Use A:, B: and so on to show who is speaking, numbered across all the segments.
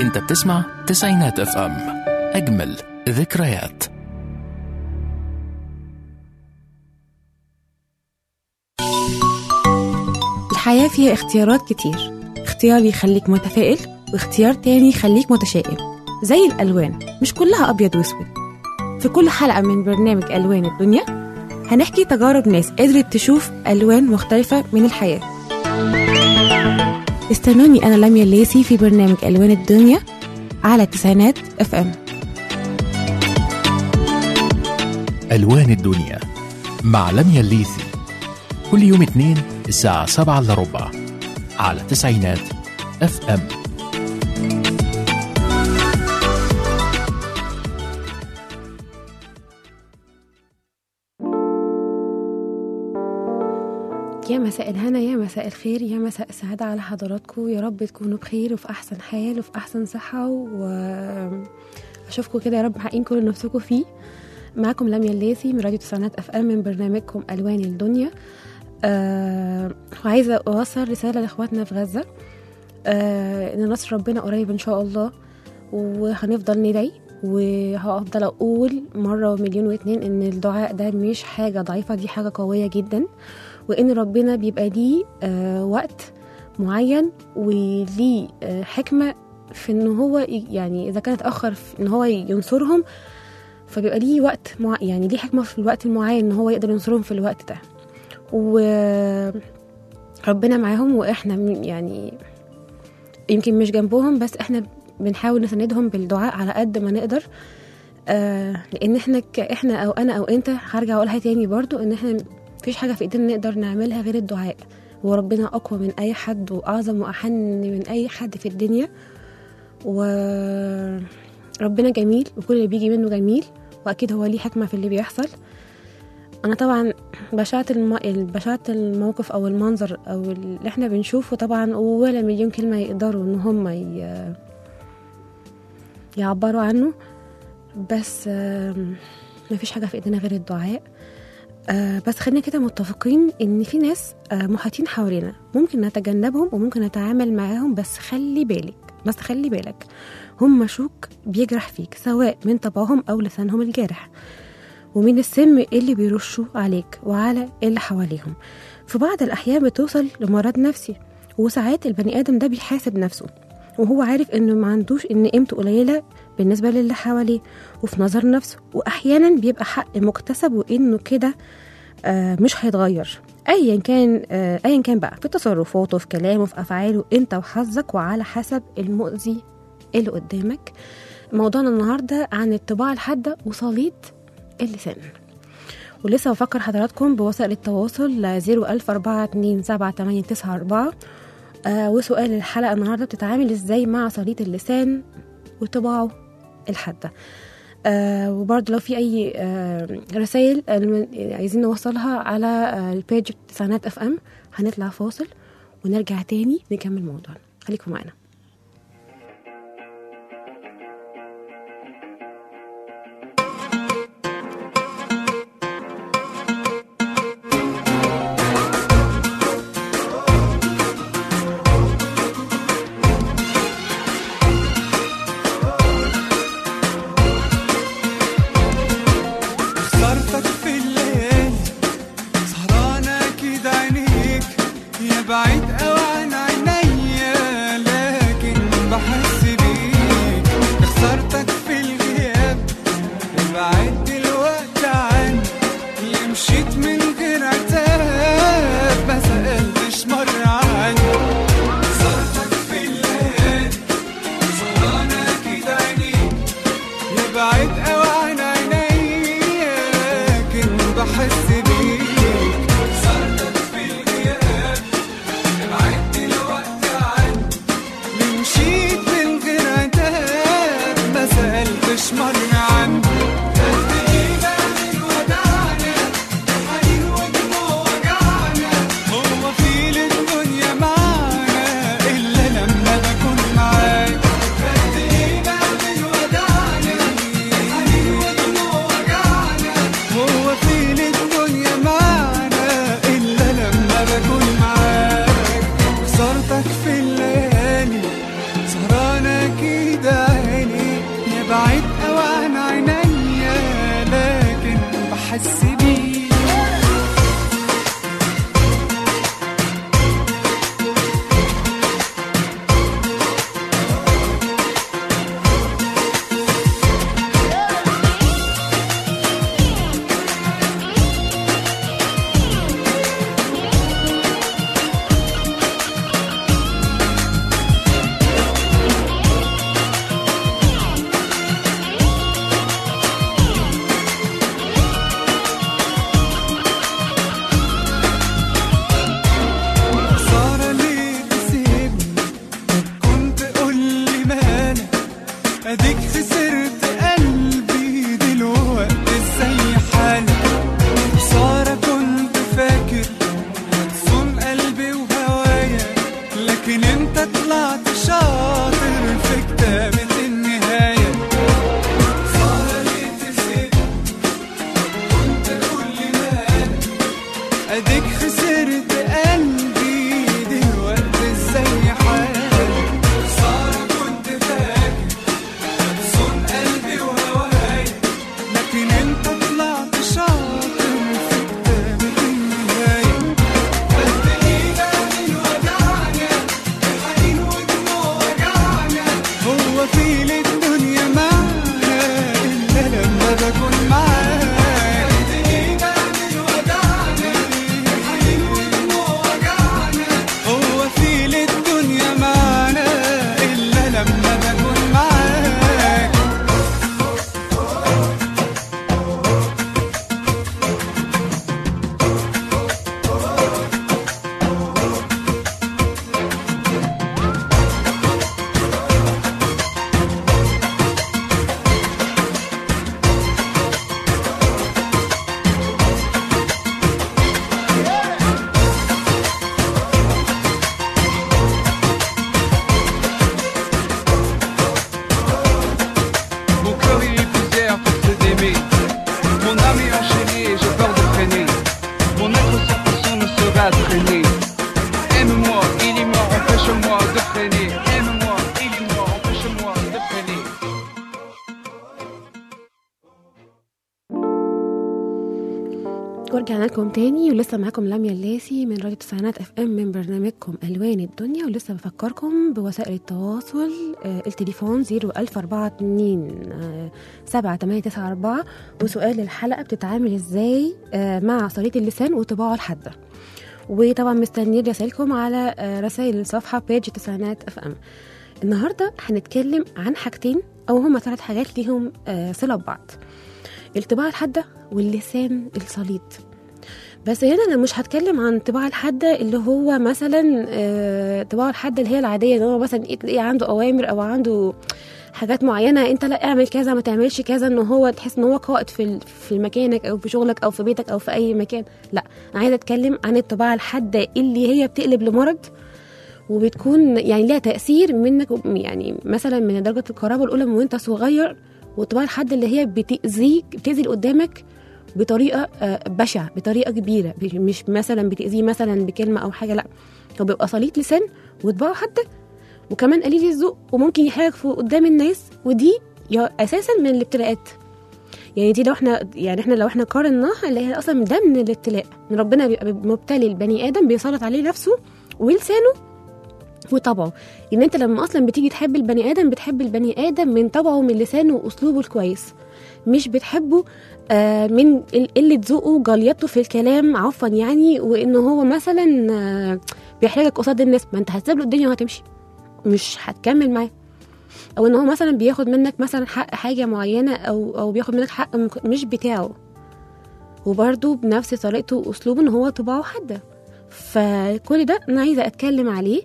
A: انت بتسمع تسعينات اف ام اجمل ذكريات
B: الحياة فيها اختيارات كتير اختيار يخليك متفائل واختيار تاني يخليك متشائم زي الألوان مش كلها أبيض وأسود في كل حلقة من برنامج ألوان الدنيا هنحكي تجارب ناس قدرت تشوف ألوان مختلفة من الحياة استنوني أنا لميا الليسي في برنامج ألوان الدنيا على تسعينات اف ام
A: ألوان الدنيا مع لميا الليثي كل يوم اثنين الساعة سبعة إلا ربع على تسعينات اف ام
B: يا مساء الهنا يا مساء الخير يا مساء السعادة على حضراتكم يا رب تكونوا بخير وفي أحسن حال وفي أحسن صحة وأشوفكم كده يا رب محققين كل نفسكم فيه معاكم لميا الليثي من راديو تسعينات اف ام من برنامجكم ألوان الدنيا أه وعايزة أوصل رسالة لإخواتنا في غزة أه إن نصر ربنا قريب إن شاء الله وهنفضل ندعي وهفضل أقول مرة ومليون واتنين إن الدعاء ده مش حاجة ضعيفة دي حاجة قوية جدا وإن ربنا بيبقى ليه آه وقت معين وليه آه حكمة في إن هو ي- يعني إذا كان اتأخر في إن هو ينصرهم فبيبقى ليه وقت مع يعني ليه حكمة في الوقت المعين إن هو يقدر ينصرهم في الوقت ده وربنا معاهم وإحنا م- يعني يمكن مش جنبهم بس إحنا بنحاول نساندهم بالدعاء على قد ما نقدر آه لان احنا ك... احنا او انا او انت هرجع اقولها تاني برضو ان احنا مفيش حاجه في ايدينا نقدر نعملها غير الدعاء وربنا اقوى من اي حد واعظم واحن من اي حد في الدنيا وربنا جميل وكل اللي بيجي منه جميل واكيد هو ليه حكمه في اللي بيحصل انا طبعا بشعت الم... بشعت الموقف او المنظر او اللي احنا بنشوفه طبعا ولا مليون كلمه يقدروا ان هم ي... يعبروا عنه بس آم، مفيش حاجه في ايدينا غير الدعاء آه بس خلينا كده متفقين ان في ناس آه محاطين حوالينا ممكن نتجنبهم وممكن نتعامل معاهم بس خلي بالك بس خلي بالك هم شوك بيجرح فيك سواء من طبعهم او لسانهم الجارح ومن السم اللي بيرشوا عليك وعلى اللي حواليهم في بعض الأحيان بتوصل لمرض نفسي وساعات البني آدم ده بيحاسب نفسه وهو عارف انه ما عندوش ان قيمته قليله بالنسبه للي حواليه وفي نظر نفسه واحيانا بيبقى حق مكتسب وانه كده آه مش هيتغير ايا كان آه ايا كان بقى في تصرفاته في كلامه في افعاله انت وحظك وعلى حسب المؤذي اللي قدامك موضوعنا النهارده عن الطباع الحاده وصليط اللسان ولسه بفكر حضراتكم بوسائل التواصل 014278994 آه وسؤال الحلقة النهاردة بتتعامل ازاي مع صليط اللسان وطباعه الحادة آه وبرضه لو في أي آه رسائل آه، عايزين نوصلها على آه البيج تسعينات اف ام هنطلع فاصل ونرجع تاني نكمل موضوعنا خليكم معانا
C: خسرتك في الليل سهرانة كده عينيك يا بعيد قوي عن عينيا ليه
B: ورجعنا لكم تاني ولسه معاكم لميا اللاسي من راديو تسعينات اف ام من برنامجكم الوان الدنيا ولسه بفكركم بوسائل التواصل آه التليفون 01442 آه 7894 وسؤال الحلقه بتتعامل ازاي آه مع صليط اللسان وطباعه الحاده وطبعا مستنيين رسائلكم على آه رسائل الصفحه بيج تسعينات اف ام النهارده هنتكلم عن حاجتين او هما ثلاث حاجات ليهم آه صله ببعض الطباعة الحادة واللسان السليط بس هنا انا مش هتكلم عن الطباعة الحادة اللي هو مثلا آه، الطباعة الحادة اللي هي العادية اللي هو مثلا إيه تلاقيه عنده اوامر او عنده حاجات معينة انت لا اعمل كذا ما تعملش كذا ان هو تحس ان هو قائد في ال- في مكانك او في شغلك او في بيتك او في اي مكان لا انا عايزة اتكلم عن الطباعة الحادة اللي هي بتقلب لمرض وبتكون يعني ليها تأثير منك يعني مثلا من درجة القرابة الأولى من وأنت صغير وطبعا الحد اللي هي بتأذيك بتأذي اللي قدامك بطريقة آه، بشعة بطريقة كبيرة مش- مش مثلا بتأذيه مثلا بكلمة أو حاجة لا هو بيبقى سليط لسان وطباعه حادة وكمان قليل الذوق وممكن يحرجك في قدام الناس ودي يا- أساسا من الابتلاءات يعني دي لو احنا يعني احنا لو احنا قارناها اللي هي اصلا ده من الابتلاء ان ربنا بيبقى مبتلي البني ادم بيسلط عليه نفسه ولسانه وطبعه ان انت لما اصلا بتيجي تحب البني ادم بتحب البني ادم من طبعه من لسانه واسلوبه الكويس مش بتحبه آه من ال- قله ذوقه وجليته في الكلام عفوا يعني وان هو مثلا آه بيحرجك قصاد الناس ما انت هتسيب له الدنيا وهتمشي مش هتكمل معاه او ان هو مثلا بياخد منك مثلا حق حاجه معينه او او بياخد منك حق مك- مش بتاعه وبرده بنفس طريقته واسلوبه ان هو طباعه حاده فكل ده انا عايزه اتكلم عليه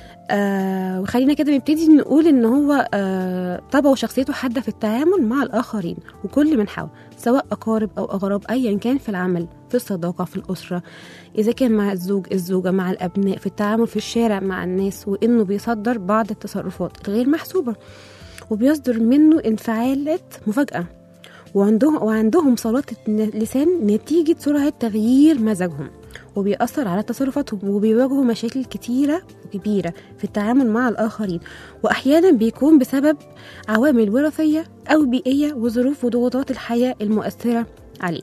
B: آه وخلينا كده نبتدي نقول ان هو آه طبعه وشخصيته حاده في التعامل مع الاخرين وكل من حوله سواء اقارب او اغراب ايا كان في العمل في الصداقه في الاسره اذا كان مع الزوج الزوجه مع الابناء في التعامل في الشارع مع الناس وانه بيصدر بعض التصرفات الغير محسوبه وبيصدر منه انفعالات مفاجاه وعندهم وعندهم سلطة لسان نتيجة سرعة تغيير مزاجهم وبيأثر على تصرفاتهم وبيواجهوا مشاكل كتيرة وكبيرة في التعامل مع الآخرين وأحيانا بيكون بسبب عوامل وراثية أو بيئية وظروف وضغوطات الحياة المؤثرة عليه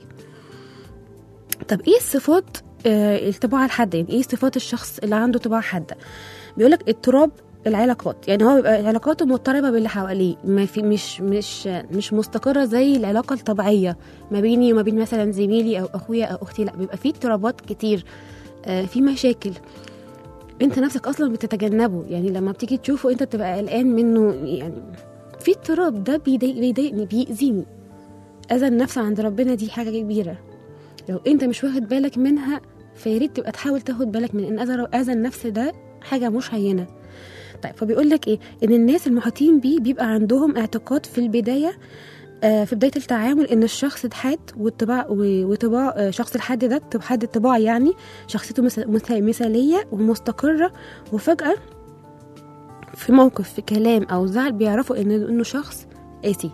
B: طب إيه الصفات آه الطباعة الحادة يعني إيه صفات الشخص اللي عنده طباعة حادة بيقولك اضطراب العلاقات يعني هو بيبقى علاقاته مضطربه باللي حواليه ما في مش مش مش مستقره زي العلاقه الطبيعيه ما بيني وما بين مثلا زميلي او اخويا او اختي لا بيبقى في اضطرابات كتير آه في مشاكل انت نفسك اصلا بتتجنبه يعني لما بتيجي تشوفه انت بتبقى قلقان منه يعني في اضطراب ده بيضايق بيضايقني بيأذيني اذى النفس عند ربنا دي حاجه كبيره لو انت مش واخد بالك منها فياريت تبقى تحاول تاخد بالك من ان اذى اذى النفس ده حاجه مش هينه طيب فبيقول لك ايه ان الناس المحيطين بيه بيبقى عندهم اعتقاد في البدايه آه في بدايه التعامل ان الشخص الحاد والطباع و- وطباع آه شخص الحاد ده طب حاد الطباع يعني شخصيته مث- مث- مثاليه ومستقره وفجاه في موقف في كلام او زعل بيعرفوا ان انه شخص قاسي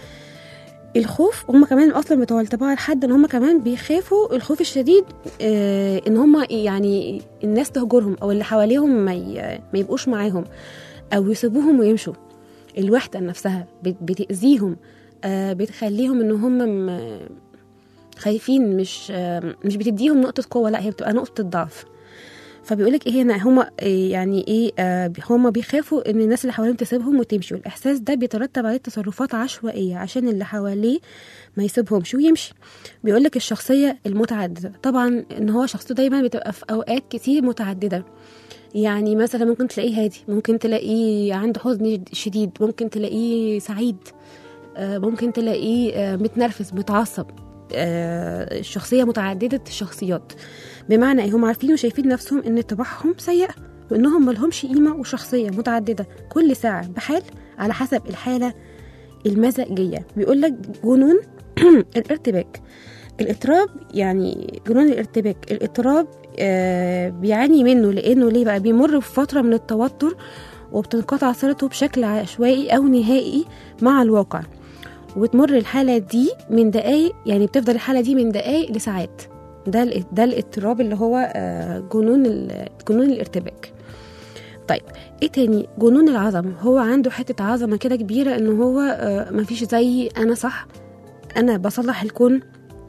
B: الخوف هم كمان اصلا بتوع الطباع الحاد ان هم كمان بيخافوا الخوف الشديد آه ان هم يعني الناس تهجرهم او اللي حواليهم ما, ي- ما يبقوش معاهم او يسيبوهم ويمشوا الوحده نفسها بت- بتاذيهم آه بتخليهم ان هم م- خايفين مش آه مش بتديهم نقطه قوه لا هي بتبقى نقطه ضعف فبيقولك ايه هنا هما إيه يعني ايه آه هما بيخافوا ان الناس اللي حواليهم تسيبهم وتمشي والاحساس ده بيترتب عليه تصرفات عشوائيه عشان اللي حواليه ما يسيبهمش ويمشي بيقولك الشخصيه المتعدده طبعا ان هو شخصيته دايما بتبقى في اوقات كتير متعدده يعني مثلا ممكن تلاقيه هادي ممكن تلاقيه عنده حزن شديد ممكن تلاقيه سعيد آه، ممكن تلاقيه آه، متنرفز متعصب آه، الشخصية متعددة الشخصيات بمعنى ايه هم عارفين وشايفين نفسهم ان طباعهم سيئة وانهم ملهمش قيمة وشخصية متعددة كل ساعة بحال على حسب الحالة المزاجية بيقول لك جنون الارتباك الاضطراب يعني جنون الارتباك الاضطراب آه بيعاني منه لانه ليه بقى بيمر بفترة من التوتر وبتنقطع صلته بشكل عشوائي او نهائي مع الواقع وتمر الحالة دي من دقايق يعني بتفضل الحالة دي من دقايق لساعات ده ال- ده الاضطراب اللي هو آه، جنون ال- جنون الارتباك طيب ايه تاني جنون العظمة هو عنده حتة عظمة كده كبيرة ان هو آه، مفيش زي انا صح انا بصلح الكون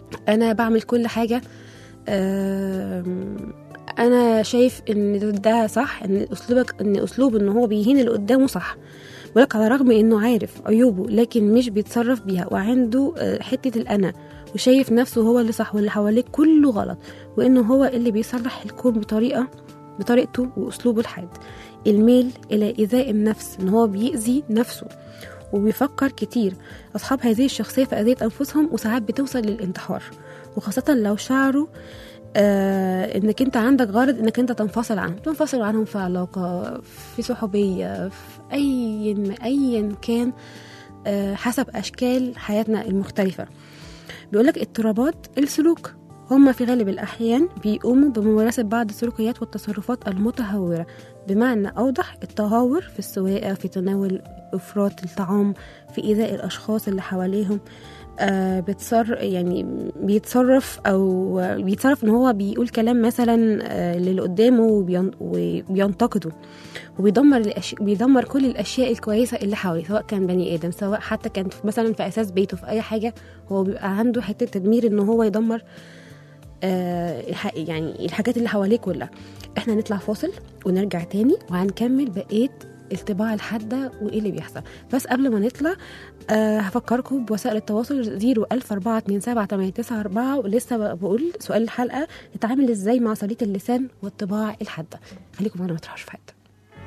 B: انا بعمل كل حاجه آم، انا شايف ان ده- ده صح ان اسلوبك ان اسلوب ان هو بيهين اللي قدامه صح ولك على الرغم انه عارف عيوبه لكن مش بيتصرف بيها وعنده آه، حته الانا وشايف نفسه هو اللي صح واللي حواليه كله غلط وانه هو اللي بيصلح الكون بطريقه بطريقته واسلوبه الحاد الميل الى ايذاء النفس ان هو بيأذي نفسه وبيفكر كتير أصحاب هذه الشخصية في أذية أنفسهم وساعات بتوصل للانتحار وخاصة لو شعروا آه انك انت عندك غرض انك انت تنفصل عنهم تنفصل عنهم في علاقة في صحوبية في اي ايا كان آه حسب اشكال حياتنا المختلفة بيقولك اضطرابات السلوك هم في غالب الأحيان بيقوموا بممارسة بعض السلوكيات والتصرفات المتهورة بمعنى أوضح التهور في السواقة في تناول إفراط الطعام في إيذاء الأشخاص اللي حواليهم آه بتصر يعني بيتصرف أو بيتصرف إن هو بيقول كلام مثلا آه للي قدامه وبين- وبينتقده وبيدمر الأش... بيدمر كل الاشياء الكويسه اللي حواليه سواء كان بني ادم سواء حتى كان في- مثلا في اساس بيته في اي حاجه هو بيبقى عنده حته تدمير ان هو يدمر آه الح... يعني الحاجات اللي حواليه كلها احنا نطلع فاصل ونرجع تاني وهنكمل بقيه الطباع الحاده وايه اللي بيحصل بس قبل ما نطلع آه هفكركم بوسائل التواصل 014278994 ولسه بقول سؤال الحلقه نتعامل ازاي مع صليط اللسان والطباع الحاده خليكم معانا ما تروحوش في حته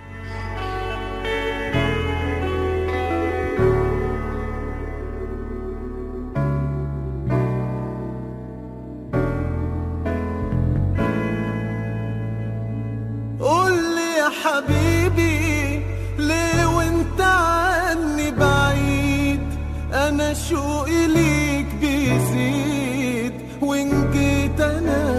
C: قول لي يا حبيبي ليه وانت عني بعيد انا شوقي ليك بيزيد وان جيت انا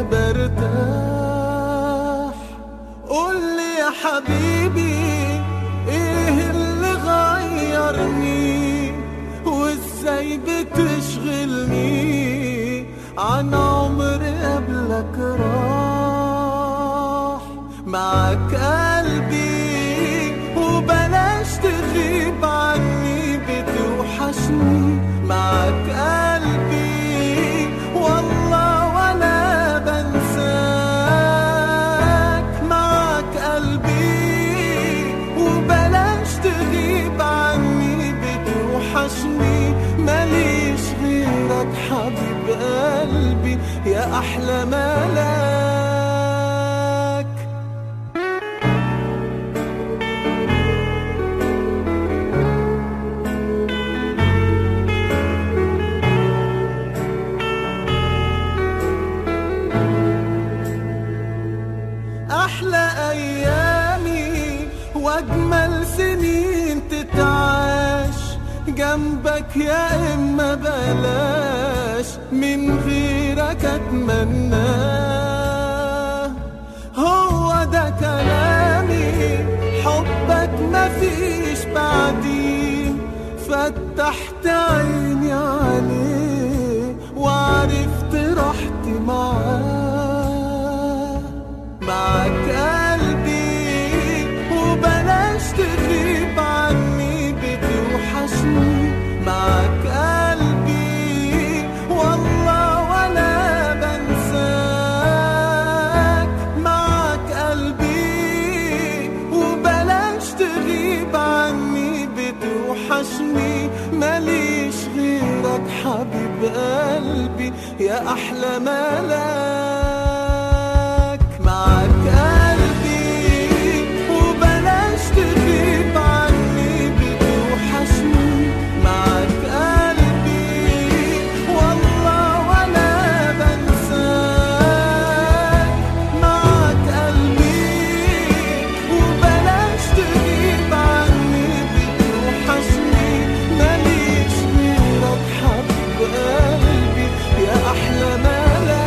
C: برتاح قول لي يا حبيبي ايه اللي غيرني وازاي بتشغلني عن عمري قبلك راح معك قلبي وبلاش تغيب عني بتوحشني معك قلبي والله ولا بنساك معك قلبي وبلاش تغيب عني بتوحشني ماليش غيرك حبيب قلبي يا أحلى ملاك أحلى أيامي وأجمل سنين تتعاش جنبك يا إما بلاش من غيرك أتمناه هو ده كلامي حبك مفيش بعديه فتحت عيني عليه وعرفت راحتي معاه معك قلبي وبلاش تغيب عني بتوحشني معك قلبي والله ولا بنساك معك قلبي وبلاش تغيب عني بتوحشني ماليش غيرك حبيب قلبي يا أحلى ملاك معك قلبي وبلاش تغيب عني بتوحشني معك قلبي والله ولا بنساك معك قلبي وبلاش تغيب عني بتوحشني ماليش غيرك حبيب قلبي يا أحلى ملاك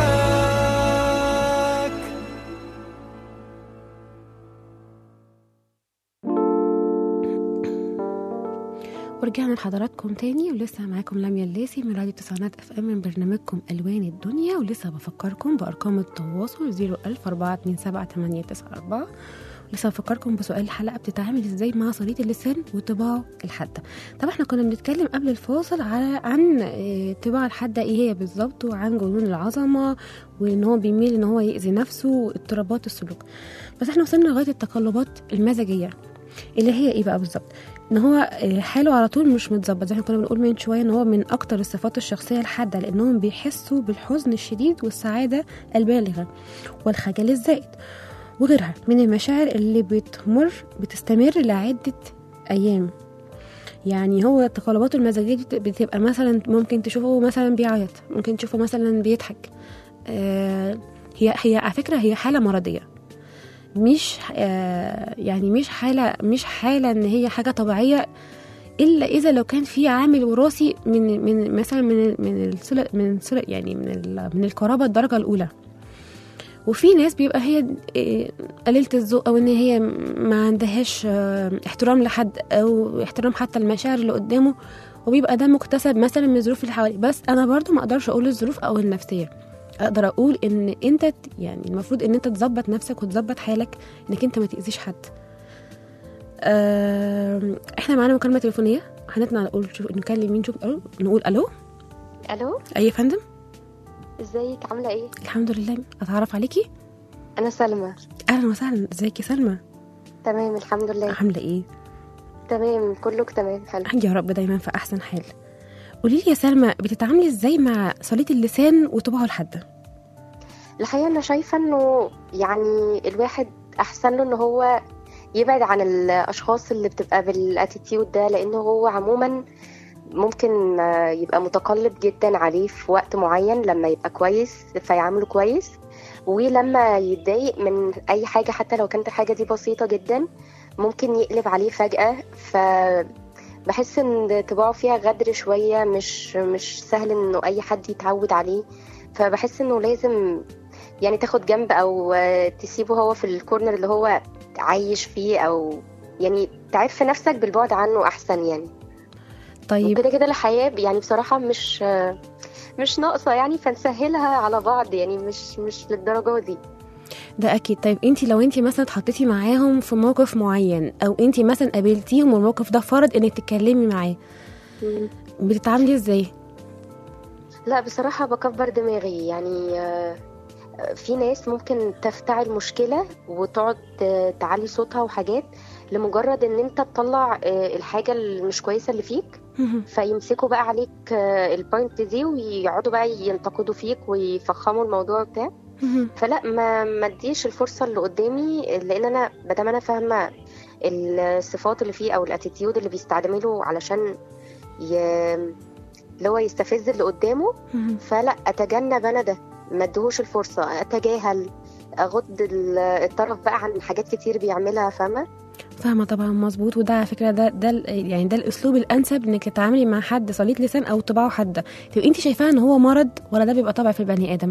B: ورجعنا لحضراتكم تاني ولسه معاكم لميا الليسي من راديو تسعينات اف ام من برنامجكم الوان الدنيا ولسه بفكركم بارقام التواصل 010427894 لسه بفكركم بسؤال الحلقه بتتعامل ازاي مع صليط اللسان وطباعه الحاده طبعا احنا كنا بنتكلم قبل الفاصل على عن آه، طباع الحاده ايه هي بالظبط وعن جنون العظمه وان هو بيميل ان هو يأذي نفسه واضطرابات السلوك بس احنا وصلنا لغايه التقلبات المزاجيه اللي هي ايه بقى بالظبط ان هو آه، حاله على طول مش متظبط زي ما كنا بنقول من شويه ان هو من اكتر الصفات الشخصيه الحاده لانهم بيحسوا بالحزن الشديد والسعاده البالغه والخجل الزائد وغيرها من المشاعر اللي بتمر بتستمر لعده ايام يعني هو التقلبات المزاجيه دي بتبقى مثلا ممكن تشوفه مثلا بيعيط ممكن تشوفه مثلا بيضحك آه هي هي على فكره هي حاله مرضيه مش آه يعني مش حاله مش حاله ان هي حاجه طبيعيه الا اذا لو كان في عامل وراثي من من مثلا من من السلة من سلة يعني من ال- من القرابه الدرجه الاولى وفي ناس بيبقى هي آه، قليله الذوق او ان هي ما عندهاش آه، احترام لحد او احترام حتى المشاعر اللي قدامه وبيبقى ده مكتسب مثلا من الظروف اللي حواليه بس انا برضو ما اقدرش اقول الظروف او النفسيه اقدر اقول ان انت ت- يعني المفروض ان انت تظبط نفسك وتظبط حالك انك انت ما تاذيش حد آم، احنا معانا مكالمه تليفونيه هنطلع نقول شوف نكلم مين شوف ألو نقول الو
D: الو
B: اي يا فندم
D: ازيك عامله ايه
B: الحمد لله اتعرف عليكي
D: انا سلمى
B: اهلا وسهلا ازيك يا سلمى
D: تمام الحمد لله
B: عامله ايه
D: تمام كلك تمام حلو
B: يا رب دايما في احسن حال قولي لي يا سلمى بتتعاملي ازاي مع صليط اللسان وطباعه الحاده
D: الحقيقه انا شايفه انه يعني الواحد احسن له ان هو يبعد عن الاشخاص اللي بتبقى بالاتيتيود ده لانه هو عموما ممكن آه، يبقى متقلب جدا عليه في وقت معين لما يبقى كويس فيعامله كويس ولما يتضايق من اي حاجه حتى لو كانت الحاجه دي بسيطه جدا ممكن يقلب عليه فجاه ف بحس ان طباعه فيها غدر شويه مش مش سهل انه اي حد يتعود عليه فبحس انه لازم يعني تاخد جنب او آه، تسيبه هو في الكورنر اللي هو عايش فيه او يعني تعرف نفسك بالبعد عنه احسن يعني
B: طيب
D: وكده كده الحياة يعني بصراحة مش مش ناقصة يعني فنسهلها على بعض يعني مش مش للدرجة دي
B: ده اكيد طيب انت لو انت مثلا اتحطيتي معاهم في موقف معين او انت مثلا قابلتيهم والموقف ده فرض انك تتكلمي معاه بتتعاملي ازاي
D: لا بصراحة بكبر دماغي يعني آه، في ناس ممكن تفتعل مشكلة وتقعد آه، تعلي صوتها وحاجات لمجرد ان انت تطلع آه، الحاجة المش كويسة اللي فيك فيمسكوا بقى عليك آه، البوينت دي ويقعدوا بقى ينتقدوا فيك ويفخموا الموضوع بتاع فلا ما ما اديش الفرصه اللي قدامي لان انا بدام انا فاهمه الصفات اللي فيه او الاتيتيود اللي بيستعمله علشان ي... اللي هو يستفز اللي قدامه فلا اتجنب انا ده ما اديهوش الفرصه اتجاهل اغض ال- الطرف بقى عن حاجات كتير بيعملها فاهمه
B: فاهمه طبعا مظبوط وده على فكره ده ده ال- يعني ده الاسلوب الانسب انك تتعاملي مع حد صليط لسان او طباعه حاده طب انت شايفاها ان هو مرض ولا ده بيبقى طبع في البني ادم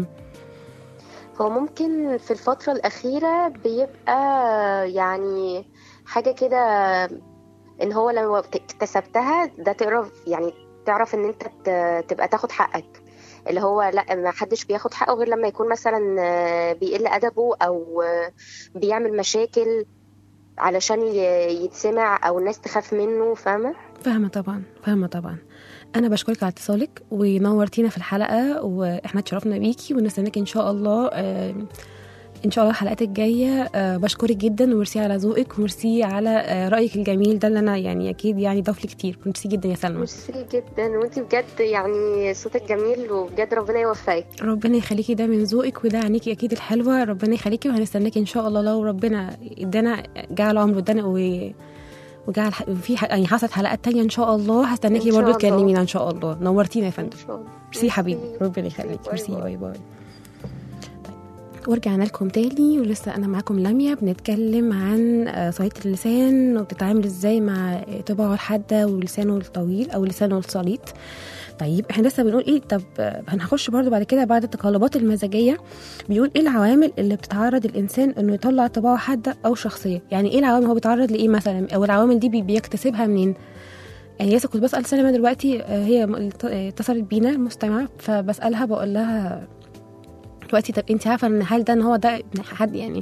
D: هو ممكن في الفترة الأخيرة بيبقى يعني حاجة كده إن هو لو اكتسبتها ده تعرف يعني تعرف إن أنت ت- تبقى تاخد حقك اللي هو لا ما حدش بياخد حقه غير لما يكون مثلا آه، بيقل أدبه أو آه، بيعمل مشاكل علشان ي- يتسمع أو الناس تخاف منه فاهمة
B: فاهمه طبعا فاهمه طبعا انا بشكرك على اتصالك ونورتينا في الحلقه واحنا اتشرفنا بيكي ونستناك ان شاء الله آه، ان شاء الله الحلقات الجايه آه، بشكرك جدا وميرسي على ذوقك وميرسي على آه، رايك الجميل ده اللي انا يعني اكيد يعني ضاف لي كتير ميرسي جدا يا سلمى
D: ميرسي جدا وانتي بجد يعني صوتك جميل وبجد ربنا يوفقك
B: ربنا يخليكي ده من ذوقك وده عينيكي اكيد الحلوه ربنا يخليكي وهنستناكي ان شاء الله لو ربنا ادانا جعل عمر ادانا و وجعل ح- في ح- يعني حصلت حلقات تانية ان شاء الله هستناكي
D: إن شاء
B: برضه
D: الله.
B: تكلمينا ان شاء الله نورتينا يا
D: إن
B: فندم
D: شاء الله
B: ميرسي حبيبي
D: ميرسي.
B: ربنا يخليك
D: باي
B: ميرسي
D: باي.
B: باي باي طيب ورجعنا لكم تاني ولسه انا معاكم لميا بنتكلم عن آه، صليط اللسان وبتتعامل ازاي مع طباعه الحاده ولسانه الطويل او لسانه السليط طيب احنا لسه بنقول ايه طب آه، هنخش برضو بعد كده بعد التقلبات المزاجيه بيقول ايه العوامل اللي بتعرض الانسان انه يطلع طباعه حاده او شخصيه يعني ايه العوامل هو بيتعرض لايه مثلا او العوامل دي بي- بيكتسبها منين يعني لسه كنت بسال سلمى دلوقتي آه، هي م- آه، اتصلت بينا المستمعه فبسالها بقول لها دلوقتي طب انت عارفه ان هل ده ان هو ده ابن حد يعني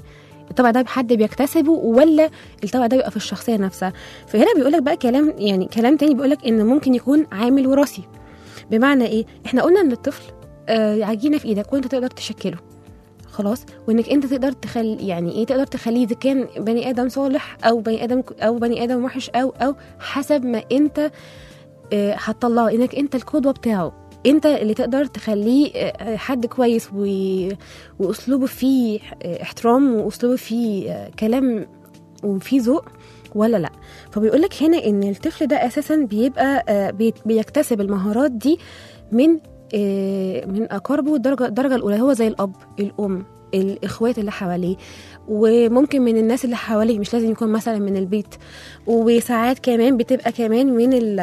B: الطبع ده حد بيكتسبه ولا الطبع ده بيبقى في الشخصيه نفسها فهنا بيقول لك بقى كلام يعني كلام تاني بيقول لك ان ممكن يكون عامل وراثي بمعنى ايه احنا قلنا ان الطفل آه عجينه في ايدك وانت تقدر تشكله خلاص وانك انت تقدر تخلي يعني ايه تقدر تخليه اذا كان بني ادم صالح او بني ادم او بني ادم وحش او او حسب ما انت آه، هتطلعه انك انت القدوه بتاعه انت اللي تقدر تخليه آه، حد كويس و... واسلوبه فيه آه، احترام واسلوبه فيه آه، كلام وفيه ذوق ولا لا فبيقول لك هنا ان الطفل ده اساسا بيبقى آه، بي- بيكتسب المهارات دي من آه، من اقاربه الدرجه الدرجه الاولى هو زي الاب الام الاخوات اللي حواليه وممكن من الناس اللي حواليه مش لازم يكون مثلا من البيت وساعات كمان بتبقى كمان من ال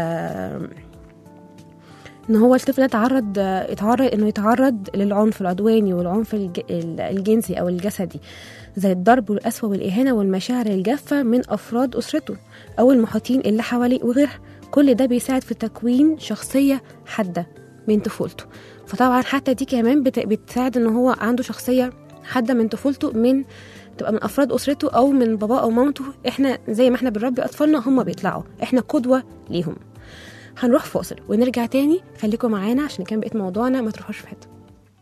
B: ان هو الطفل ده اتعرض اتعرض انه يتعرض للعنف العدواني والعنف الج- ال- الجنسي او الجسدي زي الضرب والقسوه والاهانه والمشاعر الجافه من افراد اسرته او المحيطين اللي حواليه وغيرها كل ده بيساعد في تكوين شخصيه حاده من طفولته فطبعا حتى دي كمان بت- بتساعد ان هو عنده شخصيه حاده من طفولته من تبقى من افراد اسرته او من باباه او مامته احنا زي ما احنا بنربي اطفالنا هم بيطلعوا احنا قدوه ليهم هنروح فاصل ونرجع تاني خليكم معانا عشان كان بقيت موضوعنا ما تروحوش في حته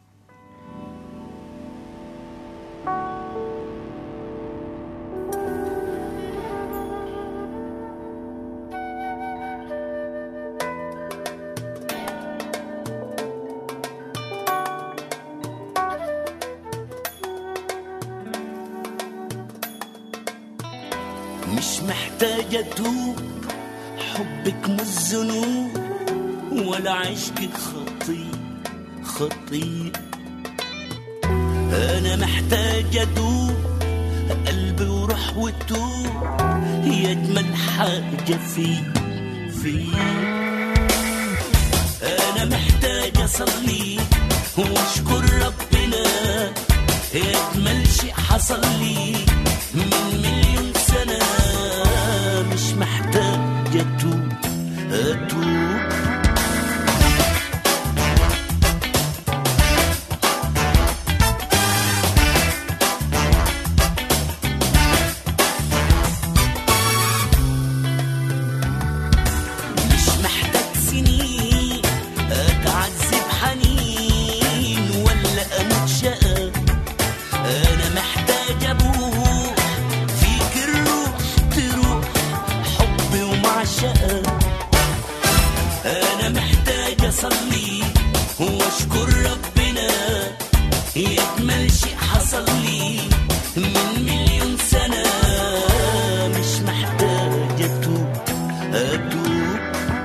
E: مش محتاجة أتوب حبك مش ذنوب ولا عشقك خطيء خطيء أنا محتاج أدوب قلبي وروح وتوب هي أجمل حاجة في في أنا محتاج أصلي وأشكر ربنا هي أجمل شيء حصل لي من مليون سنة مش محتاج أتوب أتوب مش محتاج سنين اتعذب حنين ولا اموت شقى انا محتاج ابوح فيك الروح تروح حبي ومعشقة انا محتاج اصلي واشكر ربنا يجمل شيء حصل لي من مليون سنة مش محتاج اتوب اتوب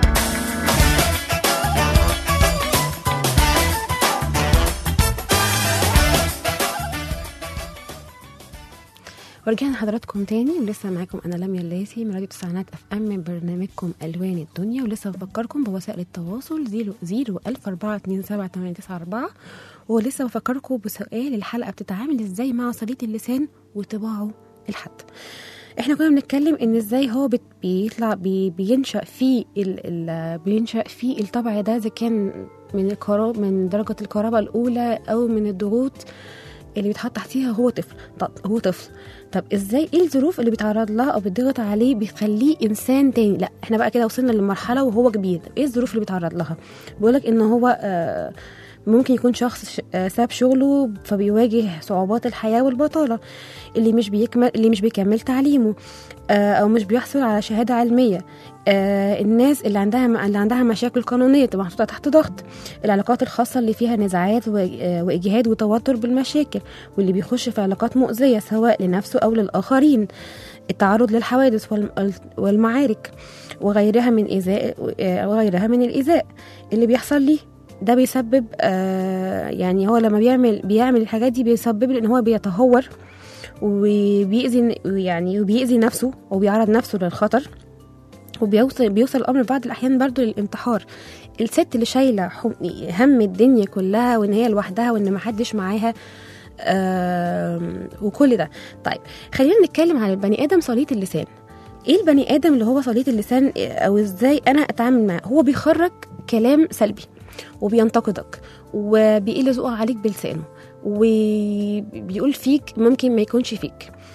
B: ورجعنا لحضراتكم تاني ولسه معاكم انا لميا الليثي من راديو تسعينات اف ام من برنامجكم الوان الدنيا ولسه بفكركم بوسائل التواصل 0 ألف أربعة اتنين سبعة تمانية تسعة أربعة ولسه بفكركم بسؤال الحلقة بتتعامل ازاي مع صليط اللسان وطباعه الحد احنا كنا بنتكلم ان ازاي هو بت- بيطلع بي بينشا في ال ال بينشا في الطبع ده اذا كان من القراب من درجه القرابه الاولى او من الضغوط اللي بيتحط تحتيها هو طفل طب هو طفل طب ازاي ايه الظروف اللي بيتعرض لها او بتضغط عليه بيخليه انسان تاني لا احنا بقى كده وصلنا لمرحله وهو كبير طب ايه الظروف اللي بيتعرض لها بيقولك ان هو آه ممكن يكون شخص ش- آه، ساب شغله فبيواجه صعوبات الحياه والبطاله اللي مش بيكمل اللي مش بيكمل تعليمه آه، او مش بيحصل على شهاده علميه آه، الناس اللي عندها اللي عندها مشاكل قانونيه تبقى محطوطه تحت ضغط العلاقات الخاصه اللي فيها نزاعات و- آه، واجهاد وتوتر بالمشاكل واللي بيخش في علاقات مؤذيه سواء لنفسه او للاخرين التعرض للحوادث والم- والمعارك وغيرها من إيذاء آه، وغيرها من الإيذاء اللي بيحصل ليه ده بيسبب آه يعني هو لما بيعمل بيعمل الحاجات دي بيسبب له ان هو بيتهور وبيأذي يعني وبيأذي نفسه وبيعرض نفسه للخطر وبيوصل بيوصل الامر في بعض الاحيان برضو للانتحار الست اللي شايله حم- هم الدنيا كلها وان هي لوحدها وان محدش معاها آم، وكل ده طيب خلينا نتكلم عن البني ادم صليط اللسان ايه البني ادم اللي هو صليط اللسان او ازاي انا اتعامل معاه هو بيخرج كلام سلبي وبينتقدك وبيقل ذوقه عليك بلسانه وبيقول فيك ممكن ما يكونش فيك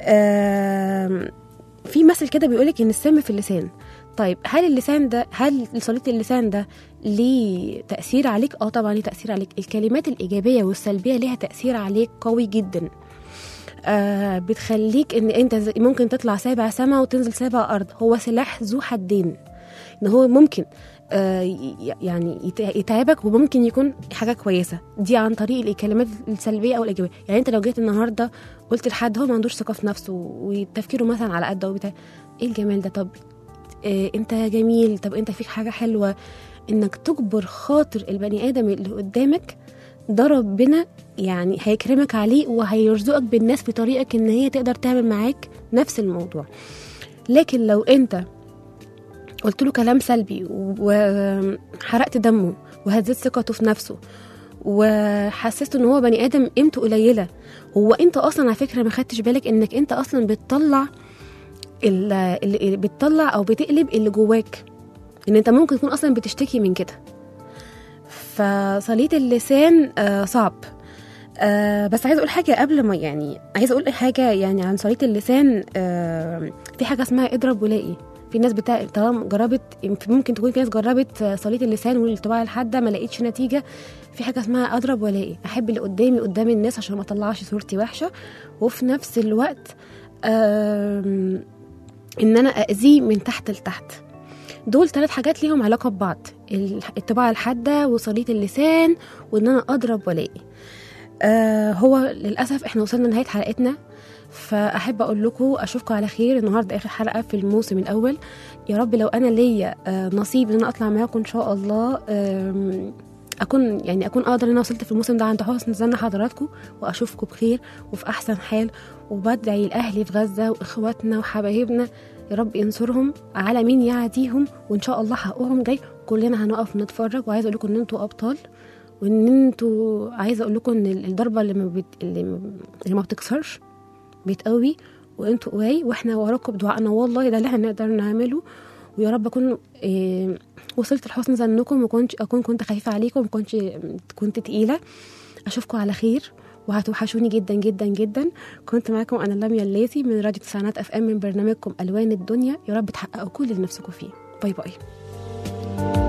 B: آم، في مثل كده بيقولك ان السم في اللسان طيب هل اللسان ده هل سليط اللسان ده ليه تأثير عليك؟ اه طبعا ليه تأثير عليك الكلمات الإيجابية والسلبية ليها تأثير عليك قوي جدا آه بتخليك ان انت زي- ممكن تطلع سابع سما وتنزل سابع ارض هو سلاح ذو حدين ان هو ممكن آه ي- يعني يت- يتعبك وممكن يكون حاجه كويسه دي عن طريق الكلمات السلبيه او الايجابيه يعني انت لو جيت النهارده قلت لحد هو ما عندوش ثقه في نفسه وتفكيره مثلا على قده وبتاع ايه الجمال ده طب آه انت جميل طب انت فيك حاجه حلوه انك تجبر خاطر البني ادم اللي قدامك ده ربنا يعني هيكرمك عليه وهيرزقك بالناس بطريقك ان هي تقدر تعمل معاك نفس الموضوع لكن لو انت قلت له كلام سلبي وحرقت دمه وهزيت ثقته في نفسه وحسسته ان هو بني ادم قيمته قليله هو انت اصلا على فكره ما خدتش بالك انك انت اصلا بتطلع ال- اللي بتطلع او بتقلب اللي جواك ان انت ممكن تكون اصلا بتشتكي من كده فصليت اللسان آه صعب آه بس عايزه اقول حاجه قبل ما يعني عايزه اقول حاجه يعني عن صليت اللسان آه في حاجه اسمها اضرب ولاقي في ناس بتاع طالما جربت ممكن تكون في ناس جربت آه، صليت اللسان والانطباع الحاده ما لقيتش نتيجه في حاجه اسمها اضرب ولاقي احب اللي قدامي قدام الناس عشان ما اطلعش صورتي وحشه وفي نفس الوقت آم، ان انا اذيه من تحت لتحت دول ثلاث حاجات ليهم علاقه ببعض الطباعه الحاده وصليت اللسان وان انا اضرب والاقي آه هو للاسف احنا وصلنا لنهايه حلقتنا فاحب اقول لكم اشوفكم على خير النهارده اخر حلقه في الموسم الاول يا رب لو انا ليا آه نصيب ان انا اطلع معاكم ان شاء الله آم، اكون يعني اكون اقدر ان انا وصلت في الموسم ده عند حسن ظن حضراتكم واشوفكم بخير وفي احسن حال وبدعي لاهلي في غزه واخواتنا وحبايبنا يا رب ينصرهم على مين يعديهم وان شاء الله حقهم جاي كلنا هنقف نتفرج وعايزه اقول لكم ان انتوا ابطال وان انتوا عايزه اقول لكم ان الضربه اللي ما, بت... اللي ما... اللي ما بتكسرش بتقوي وانتوا قوي واحنا وراكم بدعائنا والله ده اللي احنا نقدر نعمله ويا رب اكون إيه وصلت لحسن ظنكم وكنت اكون كنت خفيفه عليكم وكنت كنت تقيله اشوفكم على خير وهتوحشوني جدا جدا جدا كنت معاكم انا لميا الليثي من راديو تسعينات اف ام من برنامجكم الوان الدنيا يا رب تحققوا كل اللي نفسكم فيه باي باي